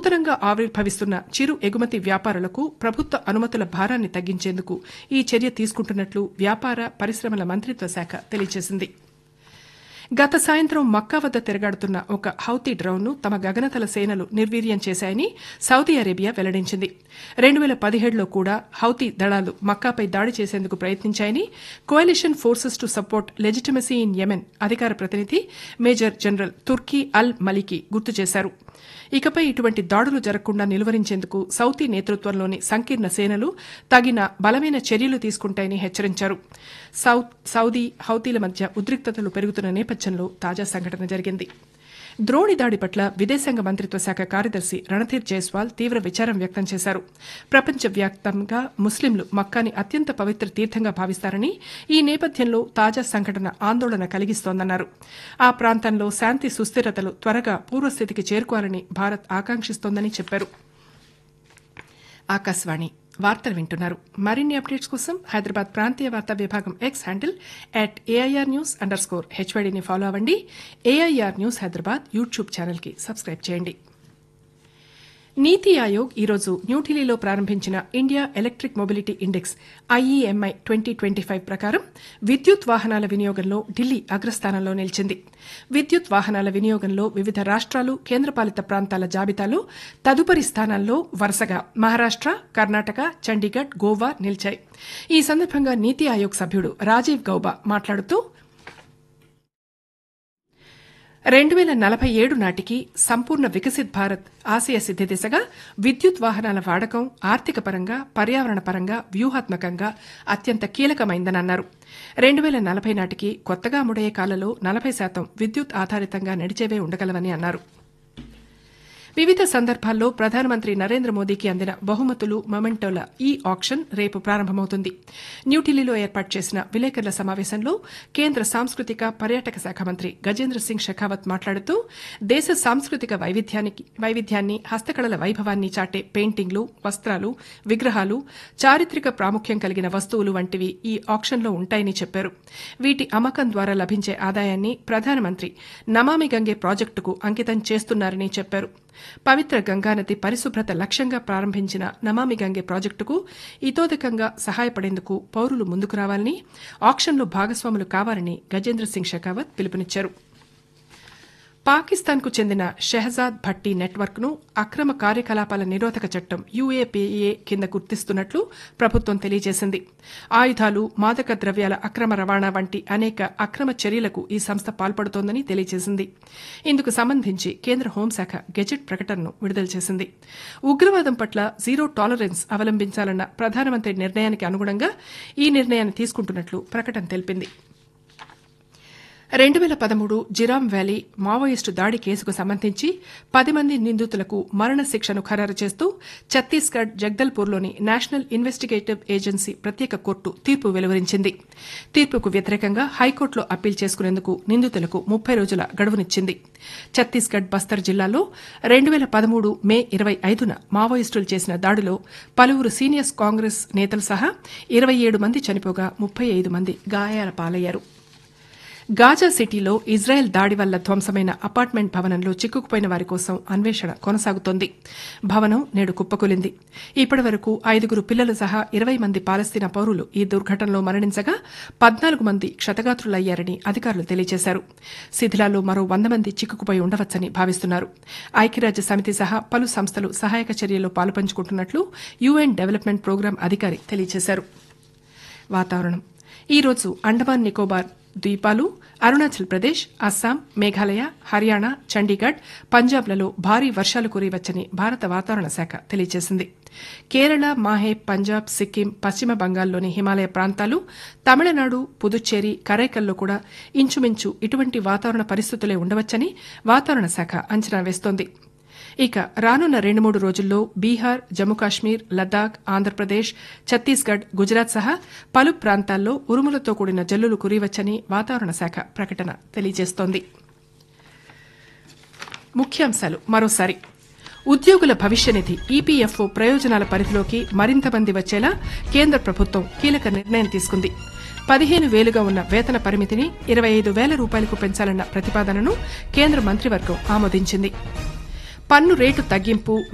నూతనంగా ఆవిర్భవిస్తున్న చిరు ఎగుమతి వ్యాపారులకు ప్రభుత్వ అనుమతుల భారాన్ని తగ్గించేందుకు ఈ చర్య తీసుకుంటున్నట్లు వ్యాపార పరిశ్రమల మంత్రిత్వ శాఖ తెలియజేసింది గత సాయంత్రం మక్కా వద్ద తిరగాడుతున్న ఒక హౌతీ డ్రోన్ను తమ గగనతల సేనలు నిర్వీర్యం చేశాయని సౌదీ అరేబియా వెల్లడించింది రెండు వేల పదిహేడులో కూడా హౌతీ దళాలు మక్కాపై దాడి చేసేందుకు ప్రయత్నించాయని coalition forces to support legitimacy in Yemen అధికార ప్రతినిధి మేజర్ జనరల్ తుర్కీ అల్ మలికి గుర్తు చేశారు ఇకపై ఇటువంటి దాడులు జరగకుండా నిలువరించేందుకు సౌదీ నేతృత్వంలోని సంకీర్ణ సేనలు తగిన బలమైన చర్యలు తీసుకుంటాయని హెచ్చరించారు సౌదీ హౌతీల మధ్య ఉద్రిక్తతలు పెరుగుతున్న నేపథ్యంలో తాజా సంఘటన జరిగింది ద్రోణి దాడి పట్ల విదేశాంగ మంత్రిత్వ శాఖ కార్యదర్శి రణధీర్ జైస్వాల్ తీవ్ర విచారం వ్యక్తం చేశారు ప్రపంచవ్యాప్తంగా ముస్లింలు మక్కాని అత్యంత పవిత్ర తీర్థంగా భావిస్తారని ఈ నేపథ్యంలో తాజా సంఘటన ఆందోళన కలిగిస్తోందన్నారు ఆ ప్రాంతంలో శాంతి సుస్థిరతలు త్వరగా పూర్వస్థితికి చేరుకోవాలని భారత్ ఆకాంక్షిస్తోందని చెప్పారు ఆకాశవాణి వార్తలు వింటున్నారు మరిన్ని అప్డేట్స్ కోసం హైదరాబాద్ ప్రాంతీయ వార్తా విభాగం X handle at AIR news underscore హెచ్వైడీని ఫాలో అవ్వండి ఏఐఆర్ న్యూస్ హైదరాబాద్ యూట్యూబ్ ఛానల్కి సబ్స్క్రైబ్ చేయండి నీతి ఆయోగ్ ఈరోజు న్యూఢిల్లీలో ప్రారంభించిన India electric mobility index IEMI twenty twenty five ప్రకారం విద్యుత్ వాహనాల వినియోగంలో ఢిల్లీ అగ్రస్థానంలో నిలిచింది విద్యుత్ వాహనాల వినియోగంలో వివిధ రాష్ట్రాలు కేంద్రపాలిత ప్రాంతాల జాబితాలో తదుపరి స్థానాల్లో వరుసగా మహారాష్ట కర్ణాటక చండీగఢ్ గోవా నిలిచాయి ఈ సందర్భంగా నీతి ఆయోగ్ సభ్యుడు రాజీవ్ గౌబా మాట్లాడుతూ రెండు వేల నలభై ఏడు నాటికి సంపూర్ణ వికసిత్ భారత్ ఆశయ సిద్ది దిశగా విద్యుత్ వాహనాల వాడకం ఆర్థిక పరంగా పర్యావరణ పరంగా వ్యూహాత్మకంగా అత్యంత కీలకమైందని అన్నారు రెండు వేల నలభై నాటికి కొత్తగా ముడయ్యే కాలలో నలభై శాతం విద్యుత్ ఆధారితంగా నడిచేవే ఉండగలవని అన్నారు వివిధ సందర్భాల్లో ప్రధానమంత్రి నరేంద్ర మోదీకి అందిన బహుమతులు మొమెంటోల ఈ ఆక్షన్ రేపు ప్రారంభమవుతుంది న్యూఢిల్లీలో ఏర్పాటు చేసిన విలేకరుల సమావేశంలో కేంద్ర సాంస్కృతిక పర్యాటక శాఖ మంత్రి గజేంద్ర సింగ్ షెకావత్ మాట్లాడుతూ దేశ సాంస్కృతిక వైవిధ్యాన్ని హస్తకళల వైభవాన్ని చాటే పెయింటింగ్లు వస్త్రాలు విగ్రహాలు చారిత్రక ప్రాముఖ్యం కలిగిన వస్తువులు వంటివి ఈ ఆక్షన్లో ఉంటాయని చెప్పారు వీటి అమ్మకం ద్వారా లభించే ఆదాయాన్ని ప్రధానమంత్రి నమామి గంగే ప్రాజెక్టుకు అంకితం చేస్తున్నారని చెప్పారు పవిత్ర గంగానది పరిశుభ్రత లక్ష్యంగా ప్రారంభించిన నమామి గంగే ప్రాజెక్టుకు ఇతోధికంగా సహాయపడేందుకు పౌరులు ముందుకు రావాలని ఆక్షన్లో భాగస్వాములు కావాలని గజేంద్ర సింగ్ షెకావత్ పిలుపునిచ్చారు పాకిస్తాన్కు చెందిన షెహజాద్ భట్టి నెట్వర్క్ ను అక్రమ కార్యకలాపాల నిరోధక చట్టం యూఏపీఏ కింద గుర్తిస్తున్నట్లు ప్రభుత్వం తెలియజేసింది ఆయుధాలు మాదక ద్రవ్యాల అక్రమ రవాణా వంటి అనేక అక్రమ చర్యలకు ఈ సంస్థ పాల్పడుతోందని తెలియజేసింది ఇందుకు సంబంధించి కేంద్ర హోంశాఖ గెజెట్ ప్రకటనను విడుదల చేసింది ఉగ్రవాదం పట్ల జీరో టాలరెన్స్ అవలంబించాలన్న ప్రధానమంత్రి నిర్ణయానికి అనుగుణంగా ఈ నిర్ణయాన్ని తీసుకుంటున్నట్లు ప్రకటన తెలిపింది రెండు వేల పదమూడు జిరామ్ వ్యాలీ మావోయిస్టు దాడి కేసుకు సంబంధించి పది మంది నిందితులకు మరణ శిక్షను ఖరారు చేస్తూ ఛత్తీస్గఢ్ జగ్దల్పూర్లోని నేషనల్ ఇన్వెస్టిగేటివ్ ఏజెన్సీ ప్రత్యేక కోర్టు తీర్పు వెలువరించింది తీర్పుకు వ్యతిరేకంగా హైకోర్టులో అప్పీల్ చేసుకునేందుకు నిందితులకు ముప్పై రోజుల గడువునిచ్చింది ఛత్తీస్గఢ్ బస్తర్ జిల్లాలో రెండు వేల పదమూడు మే ఇరవై ఐదున మావోయిస్టులు చేసిన దాడిలో పలువురు సీనియర్స్ కాంగ్రెస్ నేతలు సహా ఇరవై ఏడు మంది చనిపోగా ముప్పై ఐదు మంది గాయాల పాలయ్యారు గాజా సిటీలో ఇజ్రాయెల్ దాడి వల్ల ధ్వంసమైన అపార్ట్మెంట్ భవనంలో చిక్కుకుపోయిన వారి కోసం అన్వేషణ కొనసాగుతోంది భవనం నేడు కుప్పకూలింది ఇప్పటి వరకు ఐదుగురు పిల్లలు సహా ఇరవై మంది పాలస్తీనా పౌరులు ఈ దుర్ఘటనలో మరణించగా పద్నాలుగు మంది క్షతగాత్రులయ్యారని అధికారులు తెలియజేశారు శిథిలాల్లో మరో వంద మంది చిక్కుకుపోయి ఉండవచ్చని భావిస్తున్నారు ఐక్యరాజ్య సమితి సహా పలు సంస్థలు సహాయక చర్యల్లో పాలుపంచుకుంటున్నట్లు యుఎన్ డెవలప్మెంట్ ప్రోగ్రాం అధికారి తెలియజేశారు వాతావరణం ఈ రోజు అండమాన్ నికోబార్ ద్వీపాలు అరుణాచల్ ప్రదేశ్ అస్సాం మేఘాలయ హర్యానా చండీగఢ్ పంజాబ్లలో భారీ వర్షాలు కురియవచ్చని భారత వాతావరణ శాఖ తెలియజేసింది కేరళ మాహే పంజాబ్ సిక్కిం పశ్చిమ బంగాల్లోని హిమాలయ ప్రాంతాలు తమిళనాడు పుదుచ్చేరి కరైకల్లో కూడా ఇంచుమించు ఇటువంటి వాతావరణ పరిస్థితులే ఉండవచ్చని వాతావరణ శాఖ అంచనా వేస్తోంది ఇక రానున్న రెండు మూడు రోజుల్లో బీహార్ జమ్మూ కాశ్మీర్ లద్దాఖ్ ఆంధ్రప్రదేశ్ ఛత్తీస్గఢ్ గుజరాత్ సహా పలు ప్రాంతాల్లో ఉరుములతో కూడిన జల్లులు కురియవచ్చని వాతావరణ శాఖ ప్రకటన తెలియజేస్తోంది ముఖ్యాంశాలు మరోసారి ఉద్యోగుల భవిష్య నిధి ఈపీఎఫ్ఓ ప్రయోజనాల పరిధిలోకి మరింత మంది వచ్చేలా కేంద్ర ప్రభుత్వం కీలక నిర్ణయం తీసుకుంది పదిహేను వేలుగా ఉన్న వేతన పరిమితిని ఇరవై ఐదు వేల రూపాయలకు పెంచాలన్న ప్రతిపాదనను కేంద్ర మంత్రివర్గం ఆమోదించింది పన్ను రేటు తగ్గింపు